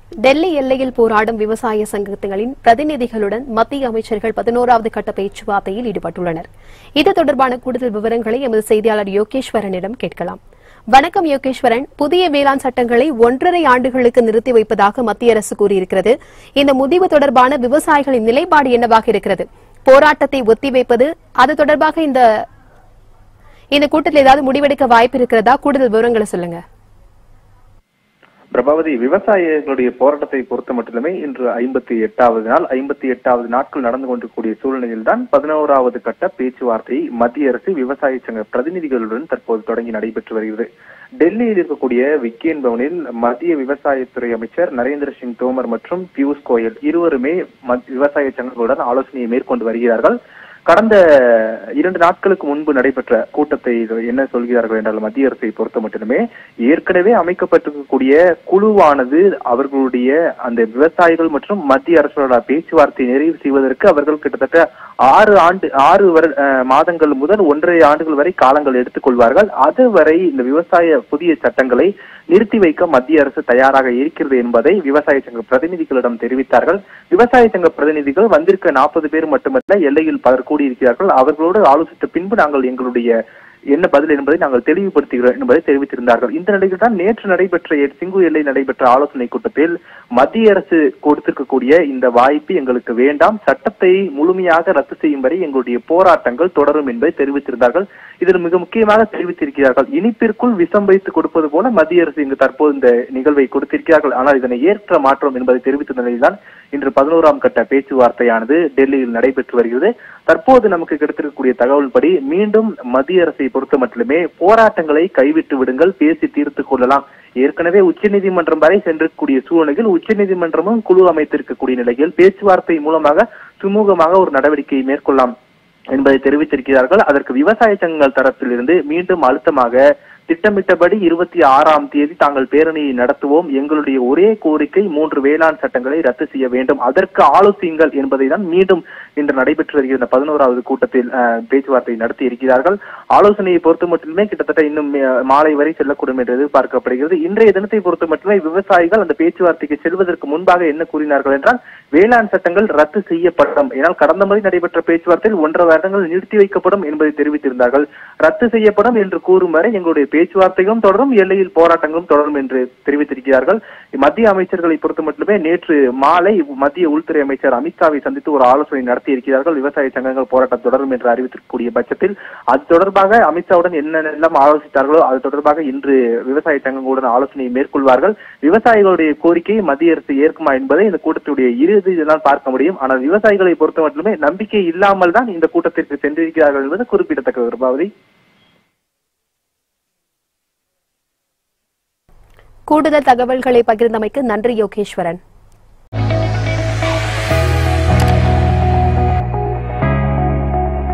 டெல்லி எல்லையில் போராடும் விவசாய சங்கங்களின் பிரதிநிதிகளுடன் மத்திய அமைச்சர்கள் பதினோராவது கட்ட பேச்சுவார்த்தையில் ஈடுபட்டுள்ளனர் இது தொடர்பான கூடுதல் விவரங்களை எமது செய்தியாளர் யோகேஸ்வரனிடம் கேட்கலாம் வணக்கம் யோகேஸ்வரன் புதிய வேளாண் சட்டங்களை ஒன்றரை ஆண்டுகளுக்கு நிறுத்தி வைப்பதாக மத்திய அரசு கூறியிருக்கிறது இந்த முடிவு தொடர்பான விவசாயிகளின் நிலைப்பாடு என்னவாக இருக்கிறது போராட்டத்தை ஒத்திவைப்பது அது தொடர்பாக இந்த இந்த கூட்டத்தில் ஏதாவது முடிவெடுக்க வாய்ப்பு இருக்கிறதா கூடுதல் விவரங்களை சொல்லுங்க பிரபாவதி விவசாயிகளுடைய போராட்டத்தை பொறுத்த மட்டுமே இன்று ஐம்பத்தி எட்டாவது நாள் ஐம்பத்தி எட்டாவது நாட்கள் நடந்து கொண்டிருக்கூடிய சூழ்நிலையில் தான் பதினோராவது கட்ட பேச்சுவார்த்தையை மத்திய அரசு விவசாய சங்க பிரதிநிதிகளுடன் தற்போது தொடங்கி நடைபெற்று வருகிறது டெல்லியில் இருக்கக்கூடிய விக்கியன் பவனில் மத்திய விவசாயத்துறை அமைச்சர் நரேந்திர சிங் தோமர் மற்றும் பியூஷ் கோயல் இருவருமே மத்- விவசாய சங்கங்களுடன் ஆலோசனையை மேற்கொண்டு வருகிறார்கள் கடந்த இரண்டு நாட்களுக்கு முன்பு நடைபெற்ற கூட்டத்தை என்ன சொல்கிறார்கள் என்றால் மத்திய அரசை பொறுத்த மட்டுமே ஏற்கனவே அமைக்கப்பட்டிருக்கக்கூடிய குழுவானது அவர்களுடைய அந்த விவசாயிகள் மற்றும் மத்திய அரசோட பேச்சுவார்த்தை நிறைவு செய்வதற்கு அவர்கள் கிட்டத்தட்ட ஆறு ஆண்டு ஆறு வரு- அஹ், மாதங்கள் முதல் ஒன்றரை ஆண்டுகள் வரை காலங்கள் எடுத்துக்கொள்வார்கள் அதுவரை இந்த விவசாய புதிய சட்டங்களை நிறுத்தி வைக்க மத்திய அரசு தயாராக இருக்கிறது என்பதை விவசாய சங்க பிரதிநிதிகளிடம் தெரிவித்தார்கள் விவசாய சங்க பிரதிநிதிகள் வந்திருக்க நாற்பது பேர் மட்டுமல்ல எல்லையில் பலர் கூடியிருக்கிறார்கள் அவர்களோடு ஆலோசித்த பின்பு நாங்கள் எங்களுடைய என்ன பதில் என்பதை நாங்கள் தெளிவுபடுத்துகிறோம் என்பதை தெரிவித்திருந்தார்கள் இந்த நிலையில் தான் நேற்று நடைபெற்ற எ- சிங்கு எல்லை நடைபெற்ற ஆலோசனை கூட்டத்தில் மத்திய அரசு கொடுத்திருக்கக்கூடிய இந்த வாய்ப்பு எங்களுக்கு வேண்டாம் சட்டத்தை முழுமையாக ரத்து செய்யும் வரை எங்களுடைய போராட்டங்கள் தொடரும் என்பதை தெரிவித்திருந்தார்கள் இதில் மிக முக்கியமாக தெரிவித்திருக்கிறார்கள் இனிப்பிற்குள் விஷம் வைத்து கொடுப்பது போல மத்திய அரசு இங்கு தற்போது இந்த நிகழ்வை கொடுத்திருக்கிறார்கள் ஆனால் இதனை ஏற்ற மாற்றம் என்பதை தெரிவித்த நிலையில்தான் இன்று பதினோராம் கட்ட பேச்சுவார்த்தையானது டெல்லியில் நடைபெற்று வருகிறது தற்போது நமக்கு கிடைத்திருக்கக்கூடிய தகவல் படி மீண்டும் மத்திய அரசை பொறுத்த மட்டுமே போராட்டங்களை கைவிட்டு விடுங்கள் பேசி தீர்த்து கொள்ளலாம் ஏற்கனவே உச்சநீதிமன்றம் வரை சென்றிருக்கக்கூடிய சூழ்நிலையில் உச்சநீதிமன்றமும் குழு அமைத்திருக்கக்கூடிய நிலையில் பேச்சுவார்த்தை மூலமாக சுமூகமாக ஒரு நடவடிக்கையை மேற்கொள்ளலாம் என்பதை தெரிவித்திருக்கிறார்கள் அதற்கு விவசாய சங்கங்கள் தரப்பிலிருந்து மீண்டும் அழுத்தமாக திட்டமிட்டபடி இருபத்தி ஆறாம் தேதி தாங்கள் பேரணியை நடத்துவோம் எங்களுடைய ஒரே கோரிக்கை மூன்று வேளாண் சட்டங்களை ரத்து செய்ய வேண்டும் அதற்கு ஆலோசியுங்கள் என்பதை தான் மீண்டும் இன்று நடைபெற்று வருகிற இந்த பதினோராவது கூட்டத்தில் அஹ், பேச்சுவார்த்தை நடத்தி இருக்கிறார்கள் ஆலோசனையை பொறுத்த மட்டுமே கிட்டத்தட்ட இன்னும் அஹ், மாலை வரை செல்லக்கூடும் என்று எதிர்பார்க்கப்படுகிறது இன்றைய தினத்தை பொறுத்த மட்டுமே விவசாயிகள் அந்த பேச்சுவார்த்தைக்கு செல்வதற்கு முன்பாக என்ன கூறினார்கள் என்றால் வேளாண் சட்டங்கள் ரத்து செய்யப்படும் ஏனால் கடந்த முறை நடைபெற்ற பேச்சுவார்த்தையில் ஒன்றரை வருடங்கள் நிறுத்தி வைக்கப்படும் என்பதை தெரிவித்திருந்தார்கள் ரத்து செய்யப்படும் என்று கூறும் வரை எங்களுடைய பேச்சுவார்த்தைகளும் தொடரும் எல்லையில் போராட்டங்களும் தொடரும் என்று தெரிவித்திருக்கிறார்கள் மத்திய அமைச்சர்களை பொறுத்த மட்டுமே நேற்று மாலை மத்திய உள்துறை அமைச்சர் அமித்ஷாவை சந்தித்து ஒரு ஆலோசனை நடத்தி இருக்கிறார்கள் விவசாய சங்கங்கள் போராட்டம் தொடரும் என்று அறிவித்திருக்கக்கூடிய பட்சத்தில் அது தொடர்பாக அமித்ஷாவுடன் என்னென்னலாம் ஆலோசித்தார்களோ அது தொடர்பாக இன்று விவசாய சங்கங்களுடன் ஆலோசனையை மேற்கொள்வார்கள் விவசாயிகளுடைய கோரிக்கையை மத்திய அரசு ஏற்குமா என்பதை இந்த கூட்டத்துடைய இறுதியில் பார்க்க முடியும் ஆனால் விவசாயிகளை பொறுத்த மட்டுமே நம்பிக்கை இல்லாமல் தான் இந்த கூட்டத்திற்கு சென்றிருக்கிறார்கள் என்பது குறிப்பிடத்தக்க பிரபாவதி கூடுதல் தகவல்களை பகிர்ந்தமைக்கு நன்றி யோகேஸ்வரன்